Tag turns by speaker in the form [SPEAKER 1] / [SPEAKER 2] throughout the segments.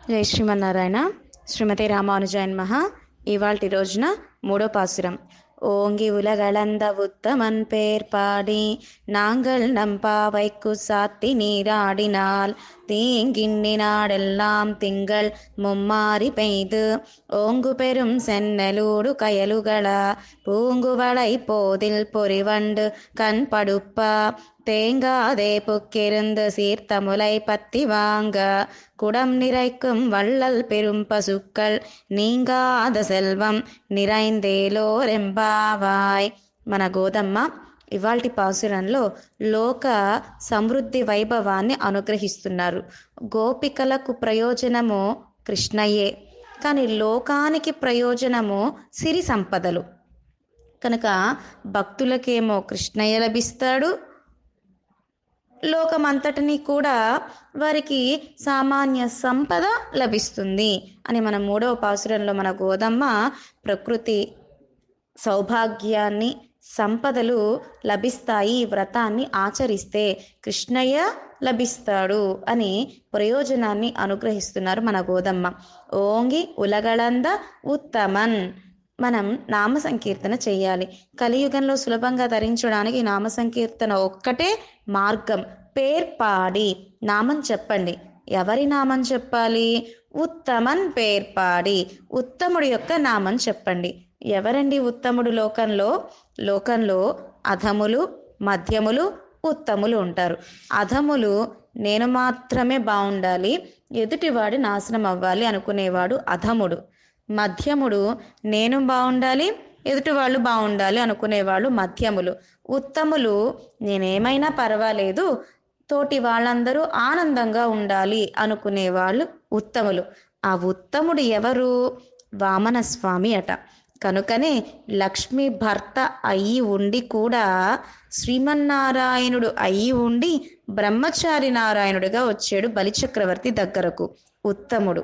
[SPEAKER 1] జై శ్రీమన్నారాయణ శ్రీమతి రామానుజాయన్ మహా ఇవాల్టి రోజున మూడో పాసురం ஓங்கி உலகளந்த உத்தமன் பேர் பாடி நாங்கள் நம்பாவைக்கு சாத்தி நீராடினால் தீங்கின்னி நாடெல்லாம் திங்கள் மும்மாறி பெய்து ஓங்கு பெரும் சென்னலூடு கயலுகள பூங்குவளை போதில் பொறிவண்டு கண் படுப்பா தேங்காதே புக்கிருந்து சீர்த்தமுலை பத்தி வாங்க குடம் நிறைக்கும் வள்ளல் பெரும் பசுக்கள் நீங்காத செல்వం నిరైందేలోరెంబావాయ్ మన గోదమ్మ ఇవాల్టి పాసురంలో లోక సమృద్ధి వైభవాన్ని అనుగ్రహిస్తున్నారు గోపికలకు ప్రయోజనము కృష్ణయ్యే కానీ లోకానికి ప్రయోజనము సిరి సంపదలు కనుక భక్తులకేమో కృష్ణయ్య లభిస్తాడు లోకమంతటిని కూడా వారికి సామాన్య సంపద లభిస్తుంది అని మన మూడవ పాసురంలో మన గోదమ్మ ప్రకృతి సౌభాగ్యాన్ని సంపదలు లభిస్తాయి ఈ వ్రతాన్ని ఆచరిస్తే కృష్ణయ్య లభిస్తాడు అని ప్రయోజనాన్ని అనుగ్రహిస్తున్నారు మన గోదమ్మ ఓంగి ఉలగళంద ఉత్తమన్ మనం నామ సంకీర్తన చేయాలి కలియుగంలో సులభంగా ధరించడానికి నామ సంకీర్తన ఒక్కటే మార్గం పేర్పాడి నామం చెప్పండి ఎవరి నామం చెప్పాలి ఉత్తమన్ పేర్పాడి ఉత్తముడు యొక్క నామం చెప్పండి ఎవరండి ఉత్తముడు లోకంలో లోకంలో అధములు మధ్యములు ఉత్తములు ఉంటారు అధములు నేను మాత్రమే బాగుండాలి ఎదుటివాడి నాశనం అవ్వాలి అనుకునేవాడు అధముడు మధ్యముడు నేను బాగుండాలి ఎదుటి వాళ్ళు బాగుండాలి అనుకునేవాళ్ళు మధ్యములు ఉత్తములు నేనేమైనా పర్వాలేదు తోటి వాళ్ళందరూ ఆనందంగా ఉండాలి అనుకునేవాళ్ళు ఉత్తములు ఆ ఉత్తముడు ఎవరు వామన స్వామి అట కనుకనే లక్ష్మి భర్త అయి ఉండి కూడా శ్రీమన్నారాయణుడు అయి ఉండి బ్రహ్మచారి నారాయణుడిగా వచ్చాడు బలిచక్రవర్తి దగ్గరకు ఉత్తముడు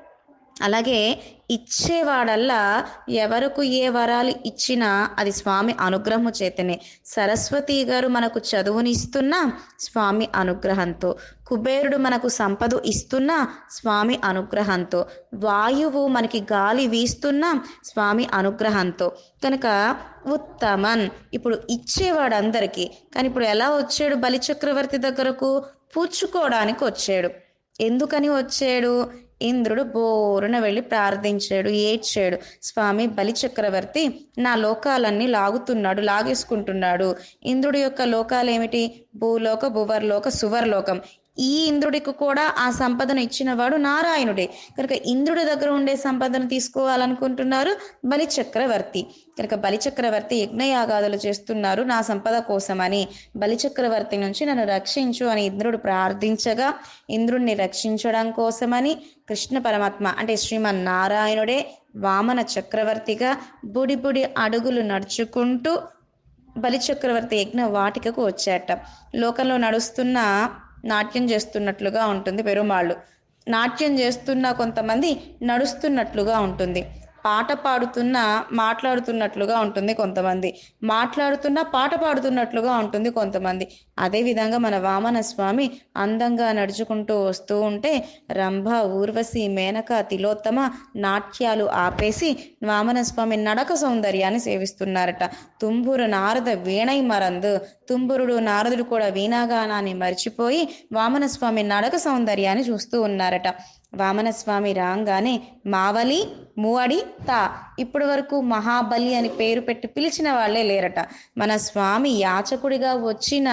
[SPEAKER 1] అలాగే ఇచ్చేవాడల్లా ఎవరకు ఏ వరాలు ఇచ్చినా అది స్వామి అనుగ్రహము చేతనే సరస్వతి గారు మనకు చదువునిస్తున్నా స్వామి అనుగ్రహంతో కుబేరుడు మనకు సంపద ఇస్తున్నా స్వామి అనుగ్రహంతో వాయువు మనకి గాలి వీస్తున్నా స్వామి అనుగ్రహంతో కనుక ఉత్తమన్ ఇప్పుడు ఇచ్చేవాడు అందరికీ కానీ ఇప్పుడు ఎలా వచ్చాడు బలిచక్రవర్తి దగ్గరకు పూడ్చుకోవడానికి వచ్చాడు ఎందుకని వచ్చాడు ఇంద్రుడు బోరున వెళ్ళి ప్రార్థించాడు ఏడ్చాడు స్వామి బలిచక్రవర్తి నా లోకాలన్నీ లాగుతున్నాడు లాగేసుకుంటున్నాడు ఇంద్రుడి యొక్క లోకాలేమిటి భూలోక భువర్లోక సువర్లోకం ఈ ఇంద్రుడికి కూడా ఆ సంపదను ఇచ్చినవాడు నారాయణుడే కనుక ఇంద్రుడి దగ్గర ఉండే సంపదను తీసుకోవాలనుకుంటున్నారు బలిచక్రవర్తి కనుక బలిచక్రవర్తి యజ్ఞయాగాదులు చేస్తున్నారు నా సంపద కోసమని బలిచక్రవర్తి నుంచి నన్ను రక్షించు అని ఇంద్రుడు ప్రార్థించగా ఇంద్రుడిని రక్షించడం కోసమని కృష్ణ పరమాత్మ అంటే శ్రీమన్నారాయణుడే వామన చక్రవర్తిగా బుడి బుడి అడుగులు నడుచుకుంటూ బలిచక్రవర్తి యజ్ఞ వాటికకు వచ్చాట లోకంలో నడుస్తున్న నాట్యం చేస్తున్నట్లుగా ఉంటుంది పెరుమాళ్ళు నాట్యం చేస్తున్న కొంతమంది నడుస్తున్నట్లుగా ఉంటుంది పాట పాడుతున్న మాట్లాడుతున్నట్లుగా ఉంటుంది కొంతమంది మాట్లాడుతున్న పాట పాడుతున్నట్లుగా ఉంటుంది కొంతమంది అదేవిధంగా మన వామన స్వామి అందంగా నడుచుకుంటూ వస్తూ ఉంటే రంభ ఊర్వశి మేనక తిలోత్తమ నాట్యాలు ఆపేసి వామన స్వామి నడక సౌందర్యాన్ని సేవిస్తున్నారట తుంబురు నారద వీణై మరందు తుంబురుడు నారదుడు కూడా వీణాగానాన్ని మర్చిపోయి వామన స్వామి నడక సౌందర్యాన్ని చూస్తూ ఉన్నారట వామనస్వామి రాగానే మావలి మూవడి తా ఇప్పటి వరకు మహాబలి అని పేరు పెట్టి పిలిచిన వాళ్ళే లేరట మన స్వామి యాచకుడిగా వచ్చిన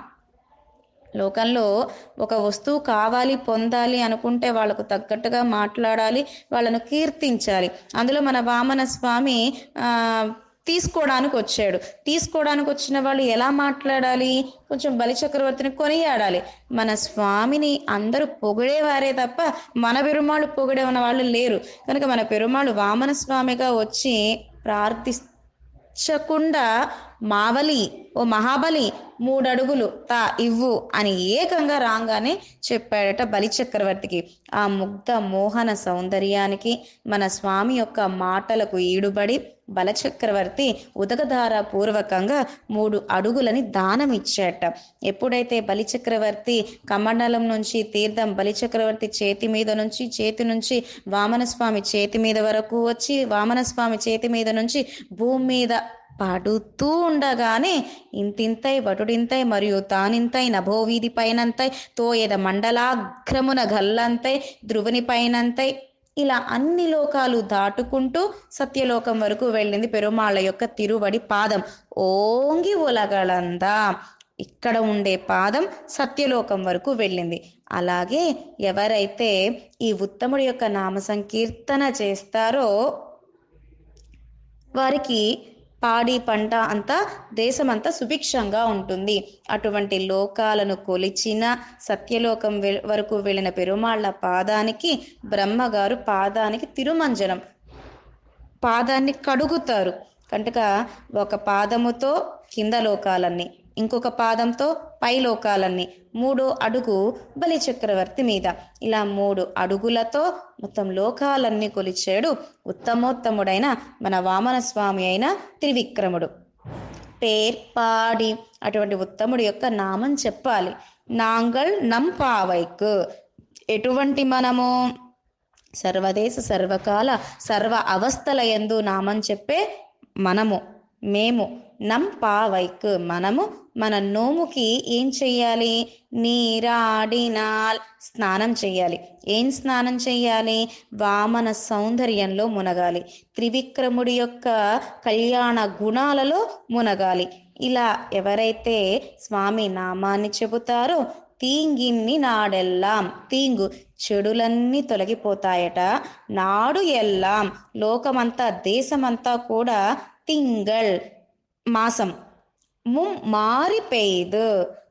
[SPEAKER 1] లోకంలో ఒక వస్తువు కావాలి పొందాలి అనుకుంటే వాళ్ళకు తగ్గట్టుగా మాట్లాడాలి వాళ్ళను కీర్తించాలి అందులో మన వామన స్వామి తీసుకోవడానికి వచ్చాడు తీసుకోవడానికి వచ్చిన వాళ్ళు ఎలా మాట్లాడాలి కొంచెం బలిచక్రవర్తిని కొనియాడాలి మన స్వామిని అందరూ పొగిడేవారే తప్ప మన పెరుమాళ్ళు పొగిడే ఉన్న వాళ్ళు లేరు కనుక మన పెరుమాళ్ళు వామన స్వామిగా వచ్చి ప్రార్థించకుండా మావలి ఓ మహాబలి మూడడుగులు తా ఇవ్వు అని ఏకంగా రాగానే చెప్పాడట బలి చక్రవర్తికి ఆ ముగ్ధ మోహన సౌందర్యానికి మన స్వామి యొక్క మాటలకు ఈడుబడి బలచక్రవర్తి ఉదకధార పూర్వకంగా మూడు అడుగులని దానం ఇచ్చాట ఎప్పుడైతే బలిచక్రవర్తి కమండలం నుంచి తీర్థం బలిచక్రవర్తి చేతి మీద నుంచి చేతి నుంచి వామనస్వామి చేతి మీద వరకు వచ్చి వామనస్వామి చేతి మీద నుంచి భూమి మీద పడుతూ ఉండగానే ఇంతింతై వటుడింతై మరియు తానింతై నభోవీధి పైనంతై తోయద మండలాగ్రమున గల్లంతై ధ్రువుని పైనంతై ఇలా అన్ని లోకాలు దాటుకుంటూ సత్యలోకం వరకు వెళ్ళింది పెరుమాళ్ళ యొక్క తిరువడి పాదం ఓంగి ఒలగలందా ఇక్కడ ఉండే పాదం సత్యలోకం వరకు వెళ్ళింది అలాగే ఎవరైతే ఈ ఉత్తముడి యొక్క నామ సంకీర్తన చేస్తారో వారికి పాడి పంట అంతా దేశమంతా సుభిక్షంగా ఉంటుంది అటువంటి లోకాలను కొలిచిన సత్యలోకం వె- వరకు వెళ్ళిన పెరుమాళ్ళ పాదానికి బ్రహ్మగారు పాదానికి తిరుమంజనం పాదాన్ని కడుగుతారు కనుక ఒక పాదముతో కింద లోకాలన్నీ ఇంకొక పాదంతో పై లోకాలన్నీ మూడో అడుగు బలి చక్రవర్తి మీద ఇలా మూడు అడుగులతో మొత్తం లోకాలన్నీ కొలిచాడు ఉత్తమోత్తముడైన మన వామన స్వామి అయిన త్రివిక్రముడు పేర్పాడి అటువంటి ఉత్తముడి యొక్క నామం చెప్పాలి నాంగల్ నంపావైక్ ఎటువంటి మనము సర్వదేశ సర్వకాల సర్వ అవస్థల ఎందు నామం చెప్పే మనము మేము నం పావైక్ మనము మన నోముకి ఏం చెయ్యాలి నీరాడినాల్ స్నానం చెయ్యాలి ఏం స్నానం చెయ్యాలి వామన సౌందర్యంలో మునగాలి త్రివిక్రముడి యొక్క కళ్యాణ గుణాలలో మునగాలి ఇలా ఎవరైతే స్వామి నామాన్ని చెబుతారో తీంగిన్ని నాడెల్లాం తీంగు చెడులన్నీ తొలగిపోతాయట నాడు ఎల్లాం లోకమంతా దేశమంతా కూడా తింగల్ మాసం ము మారి పెయ్దు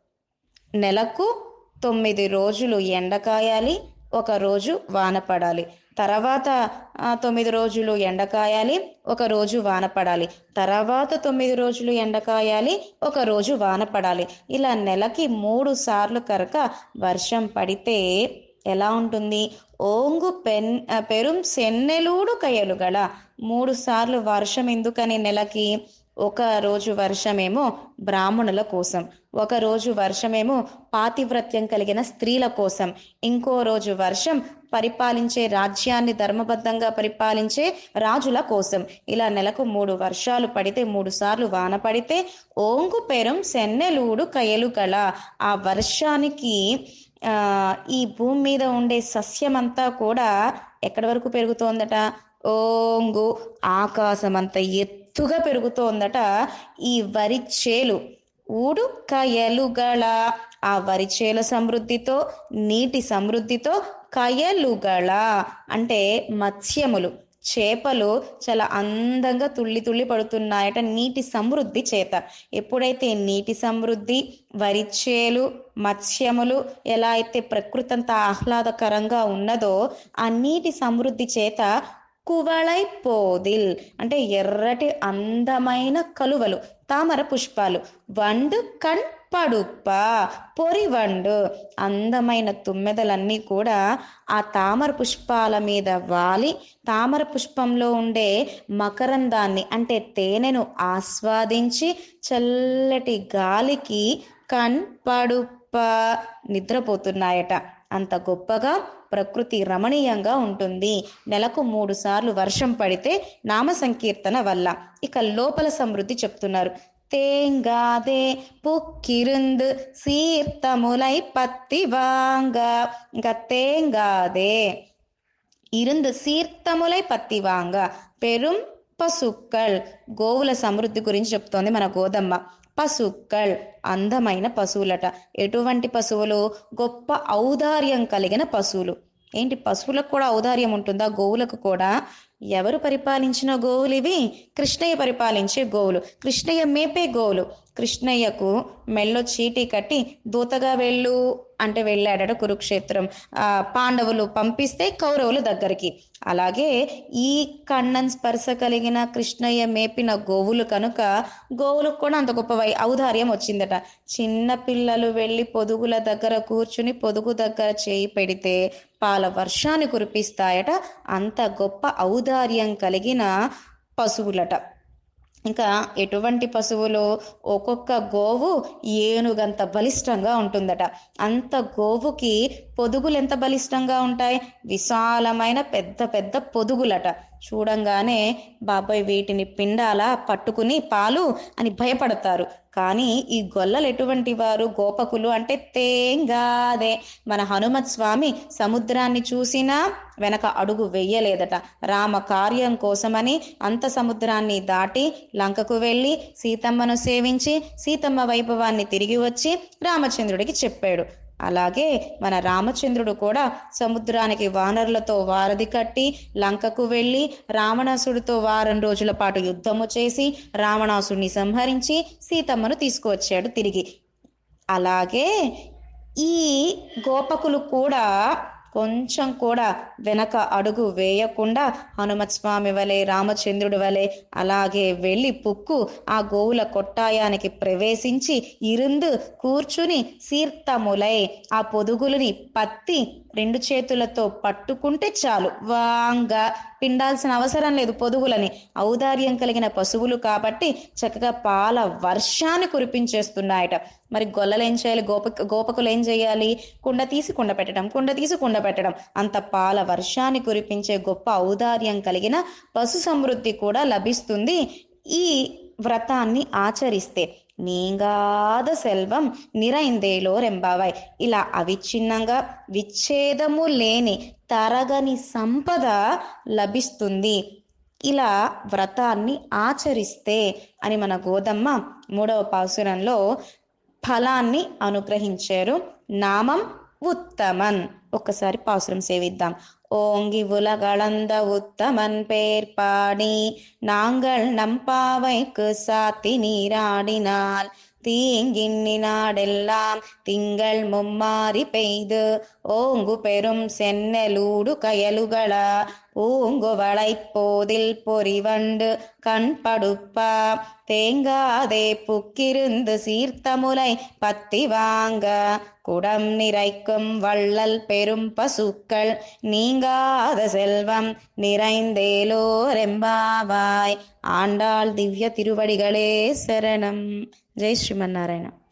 [SPEAKER 1] నెలకు తొమ్మిది రోజులు ఎండ కాయాలి ఒక రోజు వాన పడాలి తర్వాత ఆ, తొమ్మిది రోజులు ఎండ కాయాలి ఒక రోజు వాన పడాలి తర్వాత తొమ్మిది రోజులు ఎండ కాయాలి ఒక రోజు వాన పడాలి ఇలా నెలకి మూడు సార్లు కనుక వర్షం పడితే ఎలా ఉంటుంది ఓంగు పెన్ ఆ, పెరుం సెన్నెలూడు కయ్యలుగల మూడు సార్లు వర్షం ఎందుకని నెలకి ఒక రోజు వర్షమేమో బ్రాహ్మణుల కోసం ఒక రోజు వర్షమేమో పాతివ్రత్యం కలిగిన స్త్రీల కోసం ఇంకో రోజు వర్షం పరిపాలించే రాజ్యాన్ని ధర్మబద్ధంగా పరిపాలించే రాజుల కోసం ఇలా నెలకు మూడు వర్షాలు పడితే మూడు సార్లు వాన పడితే ఓంగు పెరం సెన్నెలూడు కయలు గల ఆ వర్షానికి ఆ ఈ భూమి మీద ఉండే సస్యమంతా కూడా ఎక్కడి వరకు పెరుగుతోందట ఓంగు ఆకాశమంత ఎత్తుగా పెరుగుతోందట ఈ వరి చేలు ఊడు కయలుగళ ఆ వరి చేల సమృద్ధితో నీటి సమృద్ధితో కయలుగళ అంటే మత్స్యములు చేపలు చాలా అందంగా తుళ్ళి తుళ్ళి పడుతున్నాయట నీటి సమృద్ధి చేత ఎప్పుడైతే నీటి సమృద్ధి వరిచేలు మత్స్యములు ఎలా అయితే ప్రకృతి అంతా ఆహ్లాదకరంగా ఉన్నదో ఆ నీటి సమృద్ధి చేత కువళై పోదిల్ అంటే ఎర్రటి అందమైన కలువలు తామర పుష్పాలు వండు కణ్ పడుప్ప పొరివండు అందమైన తుమ్మెదలన్నీ కూడా ఆ తామర పుష్పాల మీద వాలి తామర పుష్పంలో ఉండే మకరందాన్ని అంటే తేనెను ఆస్వాదించి చల్లటి గాలికి కణ్పడుప్ప నిద్రపోతున్నాయట అంత గొప్పగా ప్రకృతి రమణీయంగా ఉంటుంది నెలకు మూడు సార్లు వర్షం పడితే నామ సంకీర్తన వల్ల ఇక లోపల సమృద్ధి చెప్తున్నారు తేంగాదే పుక్కిరుందు సీర్తములై పత్తి వాంగ ఇంకా తేంగాదే ఇరుందు సీర్తములై పత్తి వాంగ పెరుం పసుక్కల్ గోవుల సమృద్ధి గురించి చెప్తోంది మన గోదమ్మ పసుక్కల్ అందమైన పశువులట ఎటువంటి పశువులు గొప్ప ఔదార్యం కలిగిన పశువులు ఏంటి పశువులకు కూడా ఔదార్యం ఉంటుందా గోవులకు కూడా ఎవరు పరిపాలించిన గోవులు ఇవి కృష్ణయ్య పరిపాలించే గోవులు కృష్ణయ్య మేపే గోవులు కృష్ణయ్యకు మెల్లో చీటీ కట్టి దూతగా వెళ్ళు అంటే వెళ్ళాడట కురుక్షేత్రం ఆ, పాండవులు పంపిస్తే కౌరవుల దగ్గరికి అలాగే ఈ కണ്ണన్ స్పర్శ కలిగిన కృష్ణయ్య మేపిన గోవులు కనుక గోవులకు కూడా అంత గొప్ప వై ఔదార్యం వచ్చిందట చిన్న పిల్లలు వెళ్ళి పొదుగుల దగ్గర కూర్చుని పొదుగు దగ్గర చేయి పెడితే పాల వర్షాన్ని కురిపిస్తాయట అంత గొప్ప ఔదార్యం కలిగిన పశువులట ఇంకా ఎటువంటి పశువులు ఒక్కొక్క గోవు ఏనుగంత బలిష్టంగా ఉంటుందట అంత గోవుకి పొదుగులు ఎంత బలిష్టంగా ఉంటాయి విశాలమైన పెద్ద పెద్ద పొదుగులట చూడంగానే బాబాయ్ వీటిని పిండాలా పట్టుకుని పాలు అని భయపడతారు కానీ ఈ గొల్లలు ఎటువంటి వారు గోపకులు అంటే తేంగాదే మన హనుమత్ స్వామి సముద్రాన్ని చూసినా వెనక అడుగు వెయ్యలేదట రామ కార్యం కోసమని అంత సముద్రాన్ని దాటి లంకకు వెళ్ళి సీతమ్మను సేవించి సీతమ్మ వైభవాన్ని తిరిగి వచ్చి రామచంద్రుడికి చెప్పాడు అలాగే మన రామచంద్రుడు కూడా సముద్రానికి వానరులతో వారధి కట్టి లంకకు వెళ్ళి రావణాసుడితో వారం రోజుల పాటు యుద్ధము చేసి రావణాసుడిని సంహరించి సీతమ్మను తీసుకువచ్చాడు తిరిగి అలాగే ఈ గోపకులు కూడా కొంచెం కూడా వెనక అడుగు వేయకుండా హనుమత్ స్వామి వలె రామచంద్రుడి వలె అలాగే వెళ్ళి పుక్కు ఆ గోవుల కొట్టాయానికి ప్రవేశించి ఇరుందు కూర్చుని సీర్తములై ఆ పొదుగులని పత్తి రెండు చేతులతో పట్టుకుంటే చాలు వాంగా పిండాల్సిన అవసరం లేదు పొదుగులని ఔదార్యం కలిగిన పశువులు కాబట్టి చక్కగా పాల వర్షాన్ని కురిపించేస్తున్నాయట మరి గొల్లలు ఏం చేయాలి గోప గోపకులు ఏం చేయాలి కుండ తీసి కుండ పెట్టడం కుండ తీసి కుండ పెట్టడం అంత పాల వర్షాన్ని కురిపించే గొప్ప ఔదార్యం కలిగిన పశు సమృద్ధి కూడా లభిస్తుంది ఈ వ్రతాన్ని ఆచరిస్తే నీంగాద సెల్వం నిరైందేలో రెంబావాయ్ ఇలా అవిచ్ఛిన్నంగా విచ్ఛేదము లేని తరగని సంపద లభిస్తుంది ఇలా వ్రతాన్ని ఆచరిస్తే అని మన గోదమ్మ మూడవ పాసురంలో ఫలాన్ని అనుగ్రహించారు నామం ఉత్తమన్ ఒక్కసారి పాసురం సేవిద్దాం ஓங்கி உலகளந்த உத்தமன் பேர் பாடி நாங்கள் நம்பாவைக்கு சாத்தி நீராடினால் தீங்கின்னி நாடெல்லாம் திங்கள் மும்மாறி பெய்து ஓங்கு பெரும் சென்னலூடு கயலுகள பூங்குவளை போதில் பொறிவண்டு கண் படுப்பா தேங்காதே புக்கிருந்து சீர்த்தமுலை பத்தி வாங்க குடம் நிறைக்கும் வள்ளல் பெரும் பசுக்கள் நீங்காத செல்வம் நிறைந்தேலோரெம்பாவாய் ஆண்டாள் திவ்ய திருவடிகளே சரணம் ஜெய் ஸ்ரீமன்னாராயண